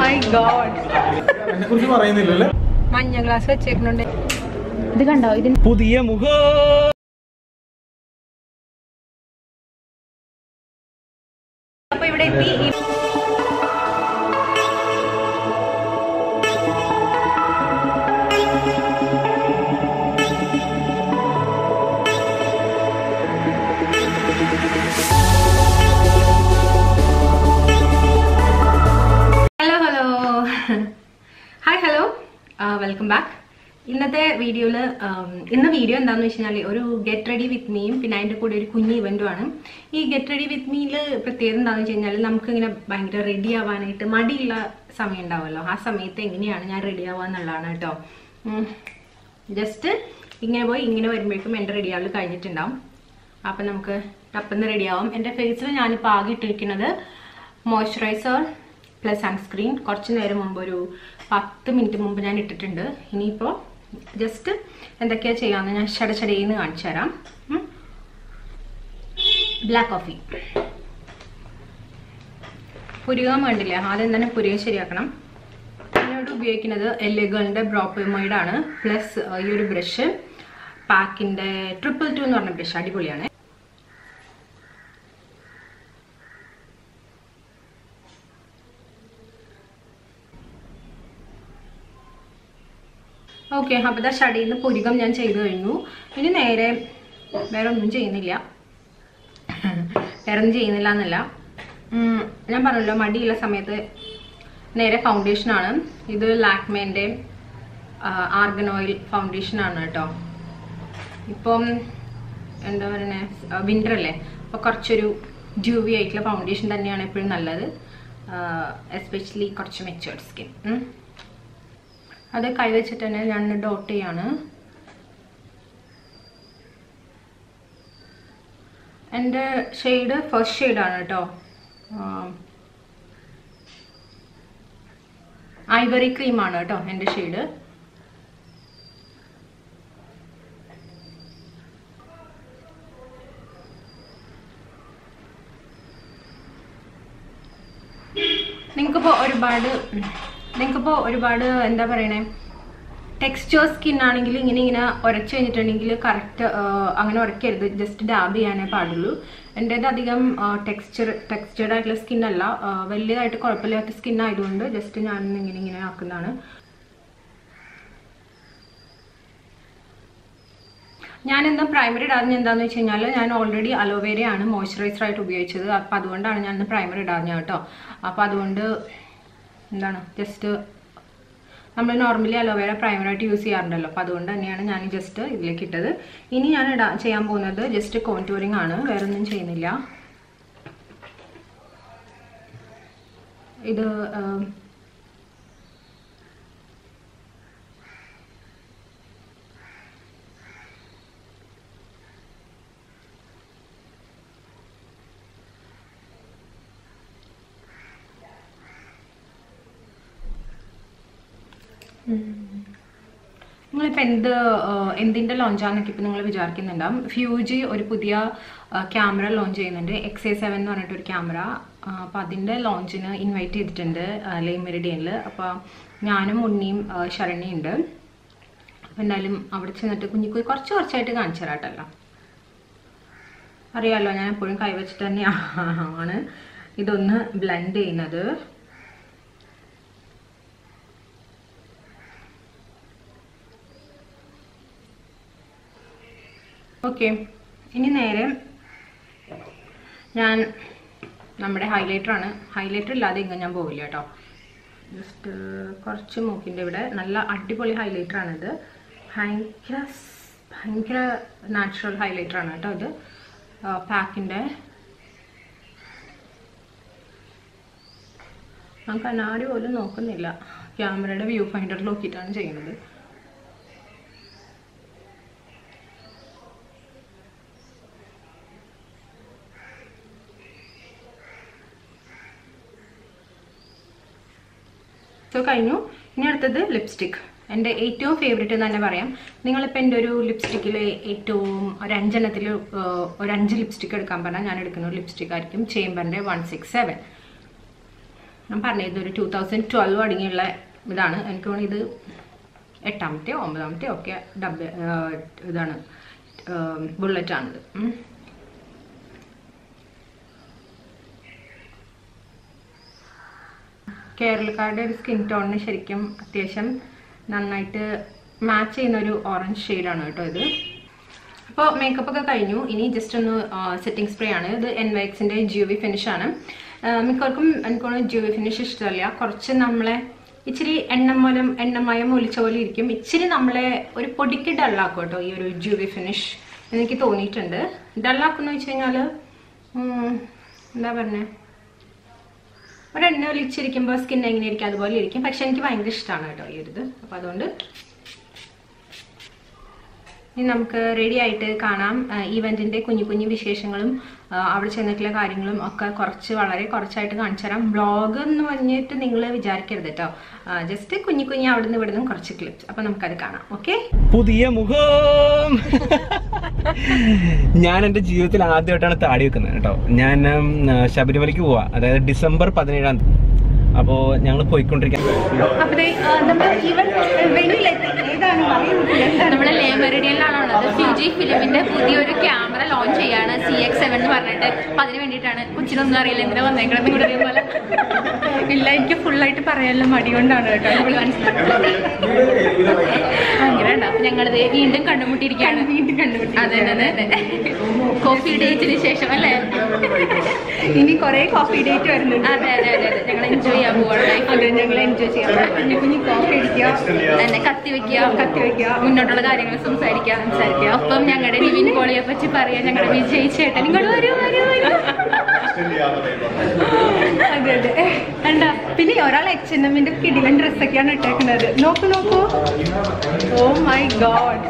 My God അതിനെ കുറിച്ച് പറയുന്നില്ലല്ലേ മഞ്ഞ ഗ്ലാസ് വെച്ചേക്കുന്നുണ്ട് ഇത് കണ്ടോ ഇതിന് പുതിയ മുഖം അപ്പൊ ഇവിടെ എത്തി ഈ- hello hello hi hello welcome back ഇന്നത്തെ വീഡിയോയിൽ ഇന്ന് വീഡിയോ എന്താണെന്ന് വെച്ച് കഴിഞ്ഞാൽ ഒരു ഗെറ്റ് റെഡി വിത്ത് മീയും പിന്നെ അതിൻ്റെ കൂടെ ഒരു കുഞ്ഞ് ഇവൻറ്റുമാണ് ഈ ഗെറ്റ് റെഡി വിത്ത് മീയിൽ പ്രത്യേകത എന്താണെന്ന് വെച്ച് കഴിഞ്ഞാൽ നമുക്കിങ്ങനെ ഭയങ്കര റെഡി ആവാനായിട്ട് മടിയുള്ള സമയം ഉണ്ടാവുമല്ലോ ആ സമയത്ത് എങ്ങനെയാണ് ഞാൻ റെഡി ആവുക എന്നുള്ളതാണ് കേട്ടോ ജസ്റ്റ് ഇങ്ങനെ പോയി ഇങ്ങനെ വരുമ്പോഴേക്കും എൻ്റെ റെഡി ആവൽ കഴിഞ്ഞിട്ടുണ്ടാവും അപ്പം നമുക്ക് ടപ്പെന്ന് റെഡി ആവും എൻ്റെ ഫേസിൽ ഞാനിപ്പോൾ ആകെ ഇട്ടിരിക്കുന്നത് മോയ്സ്ചറൈസർ പ്ലസ് സൺസ്ക്രീൻ കുറച്ച് നേരം മുമ്പ് ഒരു പത്ത് മിനിറ്റ് മുമ്പ് ഞാൻ ഇട്ടിട്ടുണ്ട് ഇനിയിപ്പോൾ ജസ്റ്റ് എന്തൊക്കെയാ ചെയ്യാമെന്ന് ഞാൻ ചടചടയെന്ന് കാണിച്ചു തരാം ബ്ലാക്ക് കോഫി പുരുകാൻ വേണ്ടില്ല ആദ്യം തന്നെ പുരുക ശരിയാക്കണം ഞാനിവിടെ ഉപയോഗിക്കുന്നത് എല്ലുകളുടെ ബ്രോപ്പമൈഡ് ആണ് പ്ലസ് ഈ ഒരു ബ്രഷ് പാക്കിൻ്റെ ട്രിപ്പിൾ ടു എന്ന് പറഞ്ഞ ബ്രഷ് അടിപൊളിയാണ് ഓക്കെ അപ്പോൾ ഇതാ ഷടിയിൽ നിന്ന് പുരികം ഞാൻ ചെയ്തു കഴിഞ്ഞു ഇനി നേരെ വേറെ ഒന്നും ചെയ്യുന്നില്ല വേറെ ഒന്നും ചെയ്യുന്നില്ല എന്നല്ല ഉം, ഞാൻ പറഞ്ഞല്ലോ മടിയുള്ള സമയത്ത് നേരെ ഫൗണ്ടേഷനാണ് ഇത് ലാക്മേൻ്റെ ആർഗൻ ഓയിൽ ഫൗണ്ടേഷനാണ് കേട്ടോ ഇപ്പം എന്താ പറയുന്നത് വിൻ്റർ അല്ലേ അപ്പോൾ കുറച്ചൊരു ഡ്യൂവി ആയിട്ടുള്ള ഫൗണ്ടേഷൻ തന്നെയാണ് എപ്പോഴും നല്ലത് എസ്പെഷ്യലി കുറച്ച് മെച്ചുവേർഡ് സ്കിൻ അത് കൈവച്ചിട്ട് തന്നെ ഞാൻ ഡോട്ട് ചെയ്യാണ് എൻ്റെ ഷെയ്ഡ് ഫസ്റ്റ് ഷെയ്ഡാണ് കേട്ടോ ഐവറി ക്രീമാണ് കേട്ടോ എൻ്റെ ഷെയ്ഡ് നിങ്ങൾക്കിപ്പോൾ ഒരുപാട് നിങ്ങൾക്കിപ്പോൾ ഒരുപാട് എന്താ പറയണേ ടെക്സ്ചർ സ്കിൻ ആണെങ്കിൽ ഇങ്ങനെ ഇങ്ങനെ ഉരച്ച് കഴിഞ്ഞിട്ടുണ്ടെങ്കിൽ കറക്റ്റ് അങ്ങനെ ഉരയ്ക്കരുത് ജസ്റ്റ് ഡാബ് ചെയ്യാനേ പാടുള്ളൂ എൻ്റേത് അധികം ടെക്സ്ചർ ടെക്സ്ചേർഡ് ആയിട്ടുള്ള സ്കിൻ അല്ല ആ, വലിയതായിട്ട് കുഴപ്പമില്ലാത്ത സ്കിൻ ആയതുകൊണ്ട് ജസ്റ്റ് ഞാൻ ഇങ്ങനെ ഇങ്ങനെ ആക്കുന്നതാണ് ഞാൻ എന്താ പ്രൈമറി ഇടാഞ്ഞ എന്താന്ന് വെച്ച് കഴിഞ്ഞാൽ ഞാൻ ഓൾറെഡി അലോവേരയാണ് മോയ്സ്ചറൈസർ ആയിട്ട് ഉപയോഗിച്ചത് അപ്പം അതുകൊണ്ടാണ് ഞാൻ പ്രൈമറി ഇടാഞ്ഞ കേട്ടോ അപ്പം അതുകൊണ്ട് എന്താണ് ജസ്റ്റ് നമ്മൾ നോർമലി അലോവേര പ്രൈമറായിട്ട് യൂസ് ചെയ്യാറുണ്ടല്ലോ അപ്പോൾ അതുകൊണ്ട് തന്നെയാണ് ഞാൻ ജസ്റ്റ് ഇതിലേക്ക് ഇട്ടത് ഇനി ഞാൻ ഇടാ ചെയ്യാൻ പോകുന്നത് ജസ്റ്റ് കോൺടൂറിങ് ആണ് വേറെ ഒന്നും ചെയ്യുന്നില്ല ഇത് ആം, നിങ്ങളിപ്പോൾ എന്ത് ആ, എന്തിൻ്റെ ലോഞ്ചാന്നൊക്കെ ഇപ്പോൾ നിങ്ങൾ വിചാരിക്കുന്നുണ്ടാവും ഫ്യൂജി ഒരു പുതിയ ക്യാമറ ലോഞ്ച് ചെയ്യുന്നുണ്ട് എക്സ് എ സെവൻ എന്ന് പറഞ്ഞിട്ടൊരു ക്യാമറ അപ്പോൾ അതിൻ്റെ ലോഞ്ചിന് ഇൻവൈറ്റ് ചെയ്തിട്ടുണ്ട് ലെയ് മെറിഡിയനിൽ അപ്പോൾ ഞാനും ഉണ്ണിയും ആ, ശരണ്യയും ഉണ്ട് അപ്പോൾ എന്തായാലും അവിടെ ചെന്നിട്ട് കുഞ്ഞിക്കുഞ്ഞി കുറച്ച് കുറച്ചായിട്ട് കാണിച്ചു തരാട്ടല്ലോ അറിയാമല്ലോ ഞാൻ എപ്പോഴും കൈവച്ചിട്ട് തന്നെയാണ് ഇതൊന്ന് ബ്ലെൻഡ് ചെയ്യുന്നത് ഓക്കെ ഇനി നേരെ ഞാൻ നമ്മുടെ ഹൈലൈറ്റർ ആണ് ഹൈലൈറ്റർ ഇല്ലാതെ ഇങ്ങനെ ഞാൻ പോവില്ല കേട്ടോ ജസ്റ്റ് കുറച്ച് മൂക്കിൻ്റെ ഇവിടെ നല്ല അടിപൊളി ഹൈലൈറ്റർ ആണിത് ഭയങ്കര സ്- ഭയങ്കര നാച്ചുറൽ ഹൈലൈറ്റർ ആണ് കേട്ടോ ഇത് പാക്കിൻ്റെ ഞാൻ കണ്ണാടി പോലും നോക്കുന്നില്ല ക്യാമറയുടെ വ്യൂ ഫൈൻഡർ നോക്കിയിട്ടാണ് ചെയ്യുന്നത് സോ കഴിഞ്ഞു ഇനി അടുത്തത് ലിപ്സ്റ്റിക് എൻ്റെ ഏറ്റവും ഫേവറേറ്റ് എന്ന് തന്നെ പറയാം നിങ്ങളിപ്പോൾ എൻ്റെ ഒരു ലിപ്സ്റ്റിക്കിൽ ഏറ്റവും ഒരു അഞ്ചെണ്ണത്തിൽ ഒരു അഞ്ച് ലിപ്സ്റ്റിക് എടുക്കാൻ പറഞ്ഞാൽ ഞാൻ എടുക്കുന്ന ഒരു ലിപ്സ്റ്റിക് ആയിരിക്കും ചേംബറിൻ്റെ വൺ സിക്സ് സെവൻ ഞാൻ പറഞ്ഞത് ഒരു ടൂ തൗസൻഡ് ട്വൽവ് അടങ്ങിയുള്ള ഇതാണ് എനിക്ക് തോന്നുന്നു ഇത് എട്ടാമത്തെയോ ഒമ്പതാമത്തെയോ ഒക്കെ ഡബ് ഇതാണ് ബുള്ളറ്റ് ആണിത് ഉം. കേരളക്കാരുടെ ഒരു സ്കിൻ ടോണിന് ശരിക്കും അത്യാവശ്യം നന്നായിട്ട് മാച്ച് ചെയ്യുന്ന ഒരു ഓറഞ്ച് ഷെയ്ഡാണ് കേട്ടോ ഇത് അപ്പോൾ മേക്കപ്പ് ഒക്കെ കഴിഞ്ഞു ഇനി ജസ്റ്റ് ഒന്ന് സെറ്റിംഗ് സ്പ്രേ ആണ് ഇത് എൻ വൈക്സിൻ്റെ ജിയോ വി ഫിനിഷ് ആണ് ആ, മിക്കവർക്കും എനിക്കൊന്ന് ജിയോ വി ഫിനിഷ് ഇഷ്ടമല്ല കുറച്ച് നമ്മളെ ഇച്ചിരി എണ്ണമൂലം എണ്ണമയം ഒലിച്ച പോലെ ഇരിക്കും ഇച്ചിരി നമ്മളെ ഒരു പൊടിക്ക് ഡള്ളാക്കും കേട്ടോ ഈ ഒരു ജിയോ വി ഫിനിഷ് എനിക്ക് തോന്നിയിട്ടുണ്ട് ഡള്ളാക്കുന്ന വെച്ച് കഴിഞ്ഞാൽ എന്താ പറഞ്ഞേ ഒരു എണ്ണ ഒലിച്ചിരിക്കുമ്പോൾ സ്കിൻ എങ്ങനെ ഇരിക്കും അതുപോലെ ഇരിക്കും പക്ഷെ എനിക്ക് ഭയങ്കര ഇഷ്ടമാണ് കേട്ടോ ഈ ഒരു ഇത് അപ്പോൾ അതുകൊണ്ട് ഇനി നമുക്ക് റെഡി ആയിട്ട് കാണാം ഈവെന്റിന്റെ കുഞ്ഞു കുഞ്ഞു വിശേഷങ്ങളും ആ, അവിടെ ചെന്നിട്ടുള്ള കാര്യങ്ങളും ഒക്കെ കുറച്ച് വളരെ കുറച്ചായിട്ട് കാണിച്ചു തരാം വ്ളോഗ് എന്ന് പറഞ്ഞിട്ട് നിങ്ങൾ വിചാരിക്കരുത് കേട്ടോ ജസ്റ്റ് കുഞ്ഞു കുഞ്ഞു അവിടെ നിന്ന് ഇവിടുന്ന് കുറച്ച് ക്ലിപ്സ് അപ്പൊ നമുക്കത് കാണാം ഓക്കെ പുതിയ മുഖം ഞാൻ എൻ്റെ ജീവിതത്തിൽ ആദ്യമായിട്ടാണ് താടി വെക്കുന്നത് കേട്ടോ ഞാൻ ഉം, ശബരിമലയ്ക്ക് പോവാ അതായത് ഡിസംബർ പതിനേഴാം തീയതി അപ്പോൾ ഞങ്ങൾ പോയിക്കൊണ്ടിരിക്കാൻ നമ്മുടെ ലേ മെറിഡിയനിലാണ് ഉള്ളത് ഫ്യൂജി ഫിലിമിന്റെ പുതിയൊരു ക്യാമറ ലോഞ്ച് ചെയ്യാണ് സി എക്സ് സെവൻ എന്ന് പറഞ്ഞിട്ട് അപ്പൊ അതിന് വേണ്ടിയിട്ടാണ് കൊച്ചിനൊന്നും അറിയില്ല എന്തിനാ വന്നേക്കണം കൂടെ പോലെ ഇല്ല എനിക്ക് ഫുള്ളായിട്ട് പറയാനുള്ള മടി കൊണ്ടാണ് കേട്ടോ ഇവിടെ മനസ്സിലായി അങ്ങനെ ഉണ്ട് അപ്പൊ ഞങ്ങളിത് വീണ്ടും കണ്ടുമുട്ടിയിരിക്കുകയാണ് വീണ്ടും കണ്ടുപിടി അതെ അതെ അതെ കോഫി ഡേറ്റിന് ശേഷം അല്ലേ ഇനി കുറെ കോഫി ഡേറ്റ് വരുന്നുണ്ട് അതെ അതെ അതെ അതെ ഞങ്ങൾ എൻജോയ് ചെയ്യാൻ പോവാണ് ലൈഫ് അത് ഞങ്ങൾ എൻജോയ് ചെയ്യാം കുഞ്ഞു കുഞ്ഞു കോഫി അടിക്കുക തന്നെ കത്തി വെക്കുക കത്തി വെക്കുക മുന്നോട്ടുള്ള കാര്യങ്ങൾ സംസാരിക്കുക സംസാരിക്കുക ഒപ്പം ഞങ്ങളുടെ നിവിൻ കോളിയെ പറ്റി പറയാം ഞങ്ങളുടെ വിജയ് ചേട്ടൻ ഇങ്ങോട്ട് വരൂ വരൂ വരൂ അതെ അതെ കണ്ട പിന്നെ ഒരാൾ എച്ച് എൻ എമ്മിന്റെ കിടിലൻ ഡ്രസ്സൊക്കെയാണ് ഇട്ടേക്കുന്നത് നോക്കൂ നോക്കൂ ഓ മൈ ഗോഡ്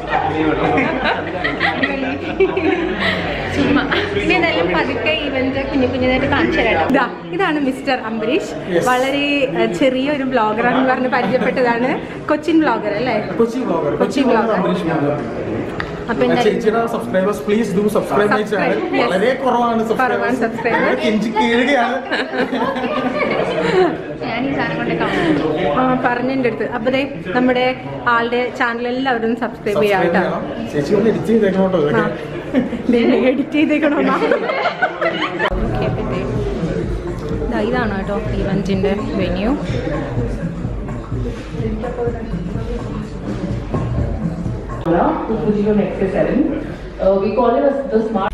ചുമ്മാ ഇനി എന്തായാലും പതുക്കെ ഇവന്റ് കുഞ്ഞു കുഞ്ഞതായിട്ട് കാണിച്ചു തരാം ഇതാ ഇതാണ് മിസ്റ്റർ അംബരീഷ് വളരെ അഹ്, ചെറിയ ഒരു ബ്ലോഗറാണെന്ന് പറഞ്ഞ് പരിചയപ്പെട്ടതാണ് കൊച്ചിൻ ബ്ലോഗർ അല്ലേ കൊച്ചി ബ്ലോഗർ കൊച്ചി blogger. അപ്പൊ എന്തായാലും ചേച്ചിയുടെ subscribers please do subscribe my channel Subscribe, yes. വളരെ കുറവാണ് കുറവാണ് subscribers. കെഞ്ചി കീഴുകയാണ് ഞാൻ ഈ സാധനം കൊണ്ട് കാണുന്നു ആ പറഞ്ഞു എൻ്റെ അടുത്ത് അപ്പൊ ദേ നമ്മുടെ ആളുടെ ചാനൽ എല്ലാവരും സബ്സ്ക്രൈബ് ചെയ്യാം സബ്സ്ക്രൈബ് കേട്ടോ ചെയ്യണം ചേച്ചി ഒന്ന് എഡിറ്റ് ചെയ്തേക്കണം കേട്ടോ ഇതൊക്കെ എഡിറ്റ് ചെയ്തേക്കണോ ഇതാണ് കേട്ടോ ഇവന്റിന്റെ venue Fujifilm X7. Uh, we call it as the smart.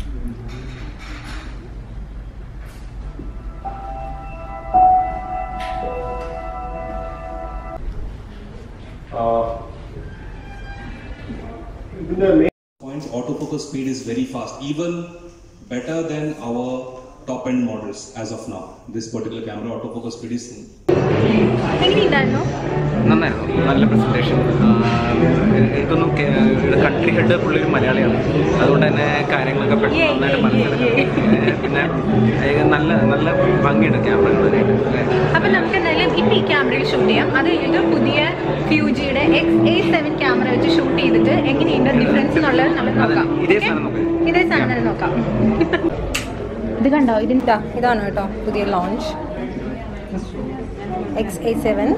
points autofocus speed is very fast even better than our top end models as of now this particular camera autofocus speed is എങ്ങനെയുണ്ടായിരുന്നു നന്നായിരുന്നു നല്ല presentation എനിക്കൊന്നും country head പുള്ളി ഒരു മലയാളിയാണ് അതുകൊണ്ട് തന്നെ കാര്യങ്ങളൊക്കെ പെട്ടെന്ന് നന്നായിട്ട് മനസ്സിലാക്കാം ഏ, പിന്നെ ഏ, നല്ല നല്ല ഭംഗിയുണ്ട് ക്യാമറ കാണാനായിട്ട് അപ്പൊ നമുക്ക് എന്തായാലും ഇപ്പൊ ഈ ക്യാമറയിൽ ഷൂട്ട് ചെയ്യാം അത് കഴിഞ്ഞിട്ട് പുതിയ ഫ്യൂജിയുടെ എക്സ് എ സെവൻ ക്യാമറ വെച്ച് ഷൂട്ട് ചെയ്തിട്ട് എങ്ങനെയുണ്ട് ഡിഫറൻസ് എന്നുള്ളത് നമുക്ക് അതെ, നോക്കാം ഇതേ Okay? സാധനം നോക്കാം. ഇതേ സാധനം തന്നെ നോക്കാം ഇത് കണ്ടോ ഇതിന് ഇതാ ഇതാണ് കേട്ടോ പുതിയ launch X A seven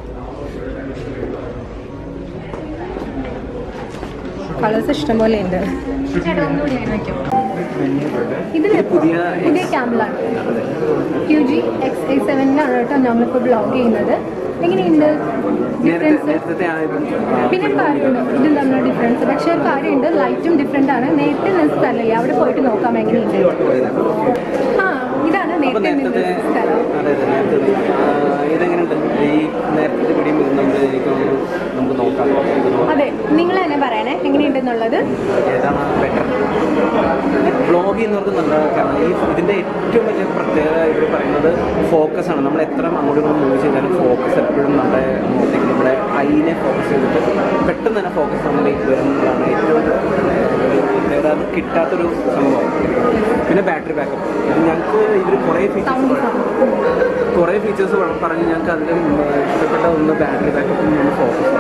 colours ഇഷ്ടംപോലെ ഉണ്ട് ചേട്ടാ ഒന്നുകൂടി അങ്ങനെ വെക്കും ഇത് പുതിയ പുതിയ ക്യാമറയാണ് ക്യു ജി എക്സ് എ സെവനിലാണ് കേട്ടോ നമ്മളിപ്പോൾ ബ്ലോഗ് ചെയ്യുന്നത് എങ്ങനെയുണ്ട് നേരത്തെ ഡിഫറൻസ് നേരത്തെ ആ ഇതും, ആ, പിന്നെ ഒരു കാര്യമുണ്ട് ഇതും തമ്മിലുള്ള ഡിഫറൻസ് പക്ഷേ ഒരു കാര്യമുണ്ട് ലൈറ്റും ഡിഫറെൻ്റ് ആണ് നേരത്തെ നിന്ന് സ്ഥലമില്ല അവിടെ പോയിട്ട് നോക്കാം എങ്ങനെയുണ്ട് ആ ഇതാണ് അപ്പൊ നേരത്തെ നേരത്തെ നിന്ന സ്ഥലം അതെ അതെ നേരത്തെ ആ, ഇതെങ്ങനെയുണ്ട് ഈ നേരത്തെ പിടിയും ഇത് നമ്മൾ എനിക്ക് തോന്നുന്നു നമുക്ക് നോക്കാം എനിക്ക് തോന്നുന്നു അതെ നിങ്ങൾ തന്നെ പറയണേ എങ്ങനെയുണ്ടെന്നുള്ളത് ഏതാണ് ബെറ്റർ വ്ളോഗ് ചെയ്യുന്നവർക്ക് നല്ല കാരണം ഈ ഇതിൻ്റെ ഏറ്റവും വലിയ പ്രത്യേകത ഇവർ പറയുന്നത് ഫോക്കസ് ആണ് നമ്മൾ എത്ര അങ്ങോട്ടും ഇങ്ങോട്ടും മൂവ് ചെയ്താലും ഫോക്കസ് എപ്പോഴും നമ്മുടെ മുഖത്തേക്ക് നമ്മുടെ ഐനെ ഫോക്കസ് ചെയ്തിട്ട് പെട്ടെന്ന് തന്നെ ഫോക്കസ് നമ്മളിലേക്ക് വരുന്നതാണ് ഏറ്റവും പ്രത്യേകത അത് കിട്ടാത്തൊരു സംഭവം പിന്നെ ബാറ്ററി ബാക്കപ്പ് ഇത് ഞങ്ങൾക്ക് ഇവർ കുറേ സൗണ്ട് ഫീച്ചേഴ്സ് കുറേ ഫീച്ചേഴ്സ് പറഞ്ഞ് ഞങ്ങൾക്ക് അതിൽ ഇഷ്ടപ്പെട്ട ഒന്ന് ബാറ്ററി ബാക്കപ്പ് ഒന്ന് ഫോക്കസ്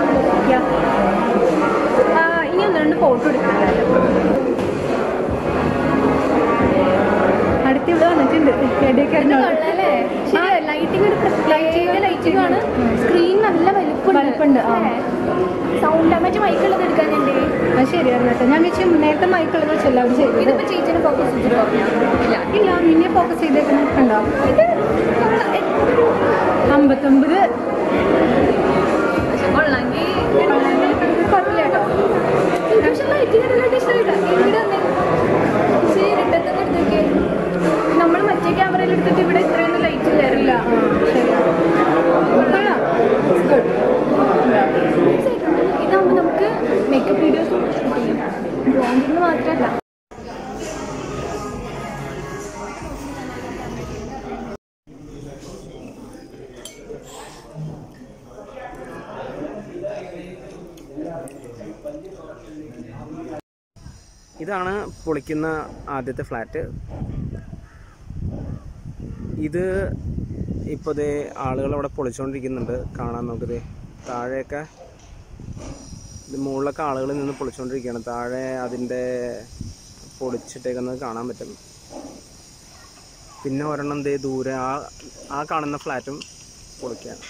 ഇനി ഒന്ന് രണ്ട് ഫോട്ടോ എടുക്കണമല്ലോ അടുത്ത് ഇവിടെ വന്നിട്ടുണ്ട് ഇടയ്ക്ക് കൊള്ളാല്ലേ? ശരിയാ, ലൈറ്റിംഗ് സുഖമാണ് സ്ക്രീൻ നല്ല വലിപ്പമുണ്ട് വലിപ്പമുണ്ട്, ആ. സൗണ്ട് മറ്റു മൈക്കുള്ളത് എടുക്കാനുണ്ട് അത് ശരിയാണ് കേട്ടോ ഞാൻ വെച്ച് നേരത്തെ മൈക്കുള്ളത് വെച്ചല്ല അവർ ചെയ്തത് ഇതിപ്പോ ചേച്ചിന് ഫോക്കസ് ചെയ്തിട്ട് ഇല്ല ഇല്ല നിന്നെ ഫോക്കസ് ചെയ്തേക്കുന്നത് കണ്ടോ അമ്പത്തൊമ്പത് കൊള്ളാങ്കി കുഴപ്പമില്ല കേട്ടോ പക്ഷെ ലൈറ്റിന് നല്ല ഇഷ്ടമായിട്ടാ ഇവിടെ വന്നേ ശരി ഇട്ടത്തൊക്കെ എടുത്തേക്ക് നമ്മൾ മറ്റേ ക്യാമറയിൽ എടുത്തിട്ട് ഇവിടെ ഇത്രയൊന്നും ലൈറ്റ് ഇല്ലാറില്ല ആ ശരിയാണ് കൊള്ളാം ഗുഡ് ഇതാകുമ്പോൾ നമുക്ക് മേക്കപ്പ് വീഡിയോസ് ഷൂട്ട് ചെയ്യാം ബ്ലോഗിങ് മാത്രമല്ല ഇതാണ് പൊളിക്കുന്ന ആദ്യത്തെ ഫ്ലാറ്റ് ഇത് ഇപ്പോൾ ദേ ആളുകൾ അവിടെ പൊളിച്ചുകൊണ്ടിരിക്കുന്നുണ്ട് കാണാൻ നമുക്കിത് താഴെയൊക്കെ ഇത് മുകളിലൊക്കെ ആളുകൾ നിന്ന് പൊളിച്ചുകൊണ്ടിരിക്കുകയാണ് താഴെ അതിൻ്റെ പൊളിച്ചിട്ടേക്കുന്നത് കാണാൻ പറ്റും പിന്നെ ഒരെണ്ണം ദേ ദൂരെ ആ ആ കാണുന്ന ഫ്ലാറ്റും പൊളിക്കുകയാണ്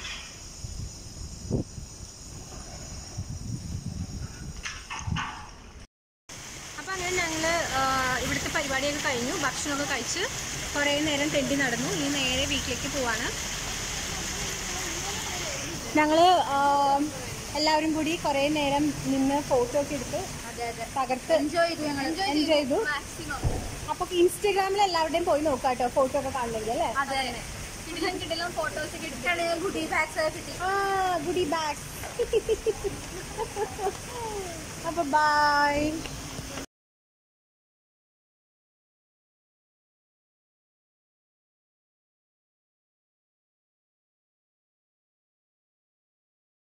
അപ്പോൾ അങ്ങനെ ഞങ്ങൾ ഇവിടുത്തെ പരിപാടിയൊക്കെ കഴിഞ്ഞു ഭക്ഷണമൊക്കെ കഴിച്ച് കുറേ നേരം തെണ്ടി നടന്നു ഇനി നേരെ വീട്ടിലേക്ക് പോവാണ് ഞങ്ങൾ എല്ലാവരും കൂടി കുറേ നേരം നിന്ന് ഫോട്ടോ ഒക്കെ എടുത്ത് തകർത്ത് എൻജോയ് ചെയ്തു ഞങ്ങൾ എൻജോയ് ചെയ്തു അപ്പോൾ ഇൻസ്റ്റാഗ്രാമിൽ എല്ലാവരുടെയും പോയി നോക്കാം കേട്ടോ ഫോട്ടോ ഒക്കെ കാണണമെങ്കിൽ അല്ലേ അതെ കിടിലം കിടിലം ഫോട്ടോസ് ഒക്കെ എടുത്താണ് ഗുഡി ബാഗ്സ് ഒക്കെ കിട്ടി ആ ഗുഡി ബാഗ് അപ്പോൾ ബൈ